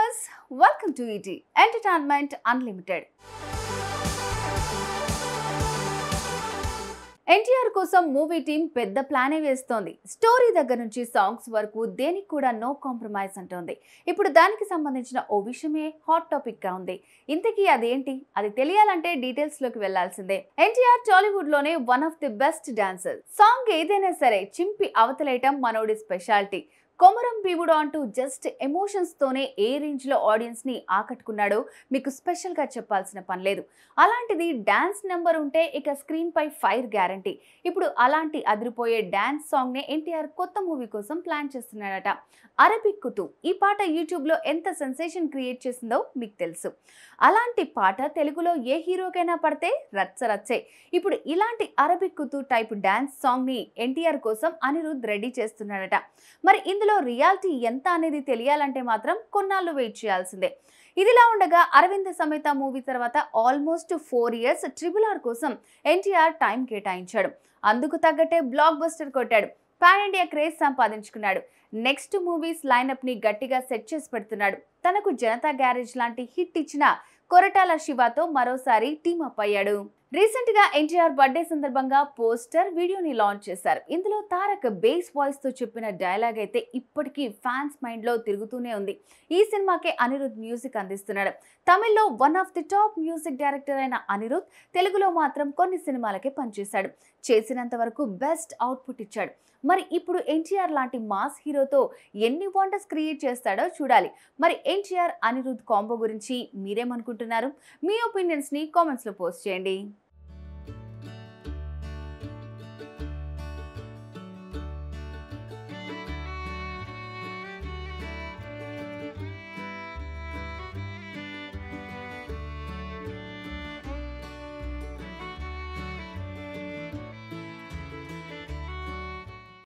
viewers welcome to ET entertainment unlimited NTR కోసం movie team పెద్ద ప్లానే వేస్తోంది స్టోరీ దగ్గర నుంచి సాంగ్స్ వరకు దేనికి కూడా నో కాంప్రమైజ్ అంటోంది ఇప్పుడు దానికి సంబంధించిన ఓ విషయమే హాట్ టాపిక్ గా ఉంది ఇంతకీ అదేంటి అది తెలియాలంటే డీటెయిల్స్ లోకి వెళ్లాల్సిందే ఎన్టీఆర్ టాలీవుడ్ లోనే one of the best dancer song ఏదైనా సరే చింపి అవతలేయటం మనోడి స్పెషాలిటీ కొమరం పీవుడు అంటూ జస్ట్ ఎమోషన్స్ తోనే ఏ రేంజ్ లో ఆడియన్స్ ని ఆకట్టుకున్నాడో మీకు స్పెషల్ గా చెప్పాల్సిన పని లేదు అలాంటిది డాన్స్ నెంబర్ ఉంటే ఇక స్క్రీన్ పై ఫైర్ గ్యారంటీ ఇప్పుడు అలాంటి అదిరిపోయే డాన్స్ సాంగ్ నే ఎన్టీఆర్ కొత్త మూవీ కోసం ప్లాన్ చేస్తున్నాడట అరబిక్ కుతు ఈ పాట యూట్యూబ్ లో ఎంత సెన్సేషన్ క్రియేట్ చేసిందో మీకు తెలుసు అలాంటి పాట తెలుగులో ఏ హీరోకైనా పడితే రచ్చ రచ్చే ఇప్పుడు ఇలాంటి Arabic Kuthu type dance song ని ఎన్టీఆర్ కోసం అనిరుద్ రెడీ చేస్తున్నాడట మరి ఇందులో రియాలిటీ ఎంత అనేది తెలియాలంటే మాత్రం కొన్నాళ్ళు వెయిట్ చేయాల్సిందే ఇదిలా ఉండగా అరవింద సమేత మూవీ తర్వాత almost four years triple R కోసం ఎన్టీఆర్ టైం కేటాయించాడు అందుకు తగ్గట్టే బ్లాక్ బస్టర్ కొట్టాడు పాన్ ఇండియా క్రేజ్ సంపాదించుకున్నాడు నెక్స్ట్ మూవీస్ లైనప్ ని గట్టిగా సెట్ చేసి పెడుతున్నాడు తనకు జనతా గ్యారేజ్ లాంటి హిట్ ఇచ్చిన కొరటాల శివతో మరోసారి టీమ్ అప్ అయ్యాడు రీసెంట్ గా ఎన్టీఆర్ బర్త్డే సందర్భంగా పోస్టర్ వీడియోని లాంచ్ చేశారు ఇందులో తారక్ బేస్ వాయిస్ తో చెప్పిన డైలాగ్ అయితే ఇప్పటికీ ఫ్యాన్స్ మైండ్ లో తిరుగుతూనే ఉంది ఈ సినిమాకే అనిరుద్ మ్యూజిక్ అందిస్తున్నాడు తమిళ్లో one of the top music director అయిన అనిరుద్ తెలుగులో మాత్రం కొన్ని సినిమాలకే పనిచేశాడు చేసినంత వరకు బెస్ట్ అవుట్పుట్ ఇచ్చాడు మరి ఇప్పుడు ఎన్టీఆర్ లాంటి మాస్ హీరోతో ఎన్ని వండర్స్ క్రియేట్ చేస్తాడో చూడాలి మరి ఎన్టీఆర్ అనిరుద్ కాంబో గురించి మీరేమనుకుంటున్నారు మీ ఒపీనియన్స్ని కామెంట్స్లో పోస్ట్ చేయండి